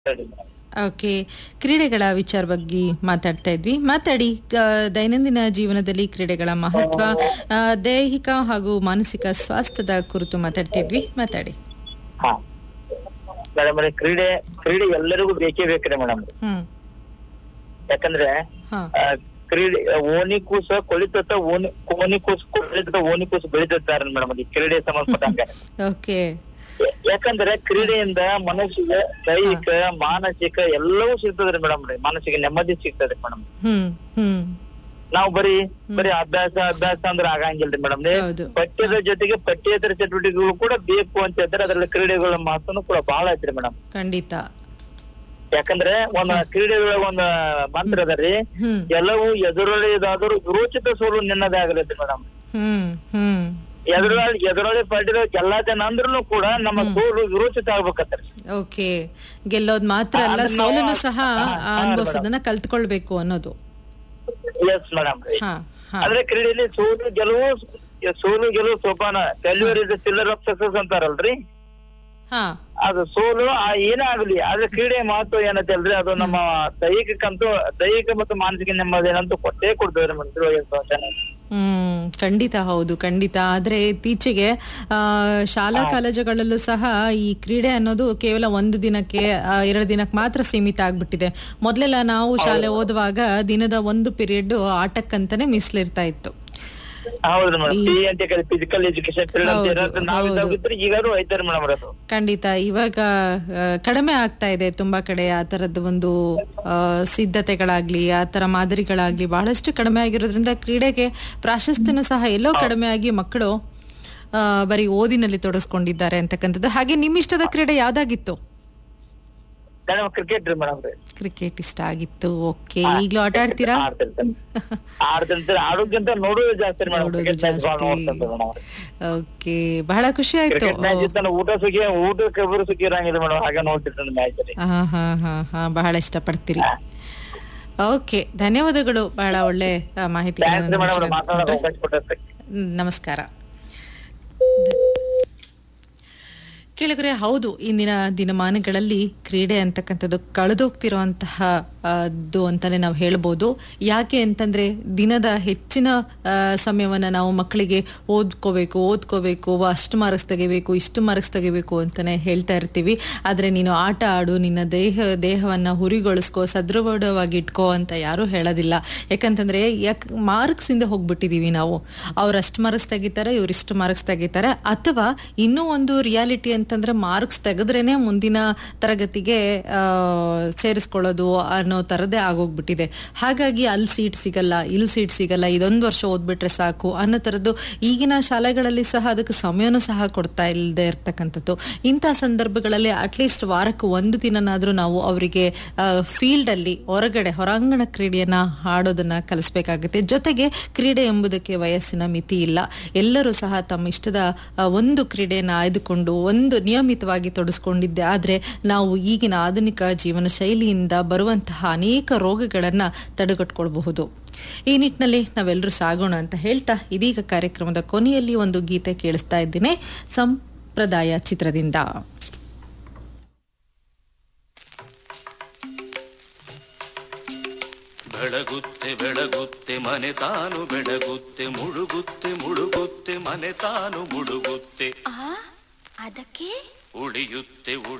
ಹೇಳಿ madam okay ಕ್ರೀಡೆಗಳ ವಿಚಾರ ಬಗ್ಗೆ ಮಾತಾಡ್ತಾ ಇದ್ವಿ ಮಾತಾಡಿ ಆ, ದೈನಂದಿನ ಜೀವನದಲ್ಲಿ ಕ್ರೀಡೆಗಳ ಮಹತ್ವ ಆ, ದೈಹಿಕ ಹಾಗೂ ಮಾನಸಿಕ ಸ್ವಾಸ್ಥ್ಯದ ಕುರಿತು ಮಾತಾಡ್ತಿದ್ವಿ ಮಾತಾಡಿ ಹಾ ಮೇಡಮ್ ಅವ್ರೆ, ಕ್ರೀಡೆ ಕ್ರೀಡೆ ಎಲ್ಲರಿಗೂ ಬೇಕೇ ಬೇಕ್ರಿ ಮೇಡಮ್ ಹ್ಮ್ ಯಾಕಂದ್ರೆ ಹಾ ಆ, ಕ್ರೀಡೆ ಓಣಿ ಕೂಸ ಕೊಳಿತತ್ತ ಓಣಿ ಕೋಣಿ ಕೂಸ ಕೊಳಿತತ್ತ ಓಣಿ ಕೂಸ ಬೆಳಿತಾರೆ ಮೇಡಮ್ ಈ ಕ್ರೀಡೆ ಸಂಬಂಧಪಟ್ಟಂಗೆ ಓಕೆ ಯಾ- ಯಾಕಂದ್ರೆ ಕ್ರೀಡೆಯಿಂದ ಮನಸ್ಸಿಗೆ ದೈಹಿಕ ಮಾನಸಿಕ ಎಲ್ಲವೂ ಸಿಗ್ತದ್ರಿ ಮೇಡಮ್ ಮಾನಸಿಕ ನೆಮ್ಮದಿ ಸಿಗ್ತದೆ ಮೇಡಮ್ ಹ್ಮ್ ಹ್ಮ್ ನಾವು ಬರೀ ಬರೀ ಅಭ್ಯಾಸ ಅಭ್ಯಾಸ ಅಂದ್ರೆ ಆಗಂಗಿಲ್ರಿ ಮೇಡಮ್ ಹೌದು. ಪಠ್ಯದ ಜೊತೆಗೆ ಪಠ್ಯೇತರ ಚಟುವಟಿಕೆಗಳು ಕೂಡ ಬೇಕು ಅಂತ ಹೇಳ್ತಾರೆ ಅದರಲ್ಲಿ ಕ್ರೀಡೆಗಳ ಮಹತ್ವನು ಕೂಡ ಬಹಳ ಐತ್ರಿ ಮೇಡಮ್ ಖಂಡಿತ ಯಾಕಂದ್ರೆ ಒಂದ್ ಕ್ರೀಡೆಗಳ ಒಂದ್ ಮಂತ್ರ ಅದರಿ ಹ್ಮ್ ಎಲ್ಲವೂ ಎದುರೊಳೆಯದಾದರೂ ವಿರೋಚಿತ ಸೋಲು ನಿನ್ನದೇ ಆಗಲೈತಿ ಮೇಡಮ್ ಹ್ಮ್ ಹ್ಮ್ ಎದುರೊಳಿ ಎದುರೊಳಿ ಪಡೆದ ಎಲ್ಲಾ ಜನ ಅಂದ್ರೂ ಕೂಡ ನಮ್ಮ ಸೋಲು ವಿರೋಚಿತ ಆಗ್ಬೇಕತ್ರಿ ಓಕೆ ಗೆಲ್ಲೋದ್ ಮಾತ್ರ ಅಲ್ಲ ಅದನ್ನ ಸೋಲನ್ನು ನಾವು- ಸಹ ಹಾ, ಆ, ಹಾ, ಅನುಭವಿಸೋದನ್ನ ಕಲ್ತ್ಕೊಳ್ಬೇಕು ಅನ್ನೋದು ಎಸ್ ಮೇಡಮ್ ಹಾ ಹಾ ಆದ್ರೆ ಕ್ರೀಡೆಯಲ್ಲಿ ಸೋಲು ಗೆಲುವು ಸೋಲು ಗೆಲುವು ಸೋಪಾನ failure is pillar of success ಅಂತಾರಲ್ರಿ ಹಾ ಅದು ಸೋಲು ಆ ಏನೇ ಆಗ್ಲಿ ಆದ್ರೆ ಕ್ರೀಡೆ ಮಹತ್ವ ಏನಂತ ಅಲ್ರಿ ಅದು ನಮ್ಮ ದೈಹಿಕಕ್ಕಂತೂ ದೈಹಿಕ ಮತ್ತು ಮಾನಸಿಕ ನೆಮ್ಮದಿ ಏನಂತೂ ಕೊಟ್ಟೇ ಕೊಡ್ತೇವೆ ಮೇಡಮ್ ಹ್ಮ್ ಖಂಡಿತ ಹೌದು ಖಂಡಿತ ಆದ್ರೆ ಇತ್ತೀಚೆಗೆ ಆ, ಶಾಲಾ ಕಾಲೇಜುಗಳಲ್ಲೂ ಸಹ ಈ ಕ್ರೀಡೆ ಅನ್ನೋದು ಕೇವಲ ಒಂದು ದಿನಕ್ಕೆ ಆ, ಎರಡು ದಿನಕ್ಕೆ ಮಾತ್ರ ಸೀಮಿತ ಆಗ್ಬಿಟ್ಟಿದೆ ಮೊದಲೆಲ್ಲ ನಾವು ಶಾಲೆ ಓದುವಾಗ ದಿನದ ಒಂದು ಪೀರಿಯಡ್ ಆಟಕ್ಕಂತಾನೆ ಮೀಸಲಿರ್ತಾ ಇತ್ತು ಹೌದು ಮೇಡಮ್ ಪಿ ಅಂತ ಕರಿ ಫಿಸಿಕಲ್ ಎಜುಕೇಶನ್ ಪೀರಿಯಡ್ ಅಂತ ಹೌದು, ಇರೋದು ನಾವ್ ಹೌದು. ಇದ್ದಾಗಿದ್ರೆ ಈಗಾದ್ರೂ ಐತಾರೆ ಮೇಡಮ್ ಅದು ಖಂಡಿತ ಇವಾಗ ಆ, ಕಡಿಮೆ ಆಗ್ತಾ ಇದೆ ತುಂಬಾ ಕಡೆ ಆ ತರದ ಒಂದು ಆ, ಸಿದ್ಧತೆಗಳಾಗ್ಲಿ ಆ ತರ ಮಾದರಿಗಳಾಗ್ಲಿ ಬಹಳಷ್ಟು ಕಡಿಮೆ ಆಗಿರೋದ್ರಿಂದ ಕ್ರೀಡೆಗೆ ಪ್ರಾಶಸ್ತ್ಯನೂ ಸಹ ಎಲ್ಲೋ ಕಡಿಮೆ ಆಗಿ ಮಕ್ಕಳು ಆ, ಬರೀ ಓದಿನಲ್ಲಿ ತೊಡಗಿಸ್ಕೊಂಡಿದ್ದಾರೆ ಅಂತಕ್ಕಂಥದ್ದು ಹಾಗೆ ನಿಮ್ಮ ಇಷ್ಟದ ಕ್ರೀಡೆ ಯಾವ್ದಾಗಿತ್ತು ಮೇಡಮ್ ಕ್ರಿಕೆಟ್ ರೀ ಮೇಡಮ್ ರೀ ಕ್ರಿಕೆಟ್ ಇಷ್ಟ ಆಗಿತ್ತು ಓಕೆ ಈಗ್ಲೂ ಆಟ ಆಡ್ತೀರಾ ಆಡ್ತಿರ್ತಾನೆ ಆಡ್ತಿರ್ತಾರೆ ಆಡೋಕ್ಕಿಂತ ನೋಡೋದು ಜಾಸ್ತಿ ಮೇಡಮ್ ನೋಡೋದು ಕ್ರಿಕೆಟ್ ಮ್ಯಾಚ್ ಜಾಸ್ತಿ ಮೇಡಮ್ ಓಕೆ ಬಹಳ ಖುಷಿ ಆಯ್ತು ಕ್ರಿಕೆಟ್ ಮ್ಯಾಚ್ ಇದ್ದಾನೆ ಊಟ ಸುಖಿ ಊಟಕ್ಕೆ ಒಬ್ಬರು ಸುಖಿ ಇರಂಗಿಲ್ಲ ಮೇಡಮ್ ಹಾಗೆ ನೋಡ್ತಿರ್ತಾನೆ ಮ್ಯಾಚ್ ರೀ ಹಾ ಹಾ ಹಾ ಹಾ ಬಹಳ ಇಷ್ಟಪಡ್ತೀರಿ ಓಕೆ ಧನ್ಯವಾದಗಳು ಬಹಳ ಒಳ್ಳೆ ಆ, ಮಾಹಿತಿಗಳನ್ನ ಥ್ಯಾಂಕ್ಸ್ ಮೇಡಮ್ ನಮ್ಗೆ ಮಾತಾಡೋಕೆ ಕೊಟ್ರೆ. ಅವಕಾಶ ಕೊಟ್ಟದ್ದಕ್ಕೆ ಹ್ಮ್, ನಮಸ್ಕಾರ ಕೇಳಿದ್ರೆ ಹೌದು ಇಂದಿನ ದಿನಮಾನಗಳಲ್ಲಿ ಕ್ರೀಡೆ ಅಂತಕ್ಕಂಥದ್ದು ಕಳೆದೋಗ್ತಿರುವಂತಹ ಅದು ಅಂತಾನೆ ನಾವು ಹೇಳ್ಬೋದು ಯಾಕೆ ಅಂತಂದ್ರೆ ದಿನದ ಹೆಚ್ಚಿನ ಆ, ಸಮಯವನ್ನ ನಾವು ಮಕ್ಕಳಿಗೆ ಓದ್ಕೋಬೇಕು ಓದ್ಕೋಬೇಕು ಅಷ್ಟು ಮಾರ್ಕ್ಸ್ ತೆಗಿಬೇಕು ಇಷ್ಟು ಮಾರ್ಕ್ಸ್ ತೆಗಿಬೇಕು ಅಂತಾನೆ ಹೇಳ್ತಾ ಇರ್ತೀವಿ ಆದ್ರೆ ನೀನು ಆಟ ಆಡು ನಿನ್ನ ದೇಹ ದೇಹವನ್ನ ಹುರಿಗೊಳಿಸ್ಕೋ ಸದೃಢವಾಗಿ ಇಟ್ಕೋ ಅಂತ ಯಾರೂ ಹೇಳೋದಿಲ್ಲ ಯಾಕಂತಂದ್ರೆ ಯಾಕೆ ಮಾರ್ಕ್ಸ್ ಇಂದ ಹೋಗ್ಬಿಟ್ಟಿದೀವಿ ನಾವು ಅವ್ರು ಅಷ್ಟು ಮಾರ್ಕ್ಸ್ ತೆಗಿತಾರೆ ಇವ್ರು ಇಷ್ಟು ಮಾರ್ಕ್ಸ್ ತೆಗಿತಾರೆ ಅಥವಾ ಇನ್ನೂ ಒಂದು ರಿಯಾಲಿಟಿ ಅಂತಂದ್ರೆ ಮಾರ್ಕ್ಸ್ ತೆಗೆದ್ರೇನೆ ಮುಂದಿನ ತರಗತಿಗೆ ಆ, ಸೇರಿಸ್ಕೊಳ್ಳೋದು ಅನ್ನೋ ತರದೇ ಆಗೋಗ್ಬಿಟ್ಟಿದೆ ಹಾಗಾಗಿ ಅಲ್ಲಿ ಸೀಟ್ ಸಿಗಲ್ಲ ಇಲ್ಲಿ ಸೀಟ್ ಸಿಗಲ್ಲ ಇದೊಂದು ವರ್ಷ ಓದ್ಬಿಟ್ರೆ ಸಾಕು ಅನ್ನೋ ತರದ್ದು ಈಗಿನ ಶಾಲೆಗಳಲ್ಲಿ ಸಹ ಅದಕ್ಕೆ ಸಮಯನೂ ಸಹ ಕೊಡ್ತಾ ಇಲ್ಲದೆ ಇರ್ತಕ್ಕಂಥದ್ದು ಇಂಥ ಸಂದರ್ಭಗಳಲ್ಲಿ ಅಟ್ಲೀಸ್ಟ್ ವಾರಕ್ಕೆ ಒಂದು ದಿನನಾದ್ರೂ ನಾವು ಅವರಿಗೆ ಫೀಲ್ಡ್ ಅಲ್ಲಿ ಹೊರಗಡೆ ಹೊರಾಂಗಣ ಕ್ರೀಡೆಯನ್ನ ಆಡೋದನ್ನ ಕಲಿಸ್ಬೇಕಾಗುತ್ತೆ ಜೊತೆಗೆ ಕ್ರೀಡೆ ಎಂಬುದಕ್ಕೆ ವಯಸ್ಸಿನ ಮಿತಿ ಇಲ್ಲ ಎಲ್ಲರೂ ಸಹ ತಮ್ಮ ಇಷ್ಟದ ಆ, ಒಂದು ಕ್ರೀಡೆಯನ್ನು ಆಯ್ದುಕೊಂಡು ಒಂದು ನಿಯಮಿತವಾಗಿ ತೊಡಸ್ಕೊಂಡಿದ್ದೆ ಆದ್ರೆ ನಾವು ಈಗಿನ ಆಧುನಿಕ ಜೀವನ ಶೈಲಿಯಿಂದ ಬರುವಂತಹ ಅನೇಕ ರೋಗಗಳನ್ನ ತಡೆಗಟ್ಕೊಳ್ಬಹುದು ಈ ನಿಟ್ಟಿನಲ್ಲಿ ನಾವೆಲ್ಲರೂ ಸಾಗೋಣ ಅಂತ ಹೇಳ್ತಾ ಇದೀಗ ಕಾರ್ಯಕ್ರಮದ ಕೊನೆಯಲ್ಲಿ ಒಂದು ಗೀತೆ ಕೇಳಿಸ್ತಾ ಇದ್ದೇನೆ ಸಂಪ್ರದಾಯ ಚಿತ್ರದಿಂದ ಬೆಳಗುತ್ತೆ ಬೆಳಗುತ್ತೆ ಮನೆ ತಾನು ಬೆಳಗುತ್ತೆ ಮುಳುಗುತ್ತೆ ಮುಳುಗುತ್ತೆ ಮನೆ ತಾನು ಮುಳುಗುತ್ತೆ ಆ ಅದಕ್ಕೆ ಉಳಿಯುತ್ತೆ ಉಳಿ